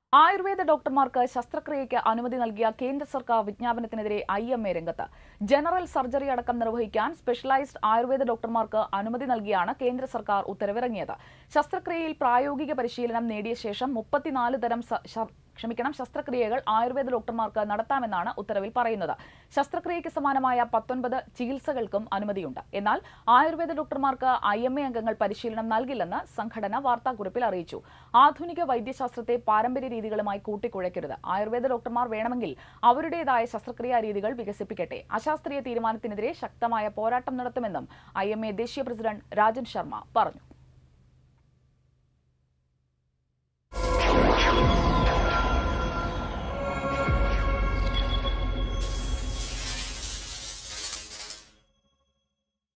ആയുർവേദ ഡോക്ടർമാർക്ക് ശസ്ത്രക്രിയയ്ക്ക് അനുമതി നൽകിയ കേന്ദ്ര സർക്കാർ വിജ്ഞാപനത്തിനെതിരെ ഐ എം എ രംഗത്ത് ജനറൽ സർജറി അടക്കം നിർവഹിക്കാൻ സ്പെഷ്യലൈസ്ഡ് ആയുർവേദ ഡോക്ടർമാർക്ക് അനുമതി നൽകിയാണ് കേന്ദ്ര സർക്കാർ ഉത്തരവിറങ്ങിയത് ശസ്ത്രക്രിയയിൽ പ്രായോഗിക പരിശീലനം നേടിയ ശേഷം മുപ്പത്തിനാല് തരം സ- ശ- ക്ഷമിക്കണം ശസ്ത്രക്രിയകൾ ആയുർവേദ ഡോക്ടർമാർക്ക് നടത്താമെന്നാണ് ഉത്തരവിൽ പറയുന്നത് ശസ്ത്രക്രിയയ്ക്ക് സമാനമായ പത്തൊൻപത് ചികിത്സകൾക്കും അനുമതിയുണ്ട് എന്നാൽ ആയുർവേദ ഡോക്ടർമാർക്ക് ഐ എം എ അംഗങ്ങൾ പരിശീലനം നൽകില്ലെന്ന് സംഘടന വാർത്താക്കുറിപ്പിൽ അറിയിച്ചു ആധുനിക വൈദ്യശാസ്ത്രത്തെ പാരമ്പര്യ രീതികളുമായി കൂട്ടിക്കുഴയ്ക്കരുത് ആയുർവേദ ഡോക്ടർമാർ വേണമെങ്കിൽ അവരുടേതായ ശസ്ത്രക്രിയാ രീതികൾ വികസിപ്പിക്കട്ടെ അശാസ്ത്രീയ തീരുമാനത്തിനെതിരെ ശക്തമായ പോരാട്ടം നടത്തുമെന്നും ഐ എം എ ദേശീയ പ്രസിഡന്റ് രാജൻ ശർമ്മ പറഞ്ഞു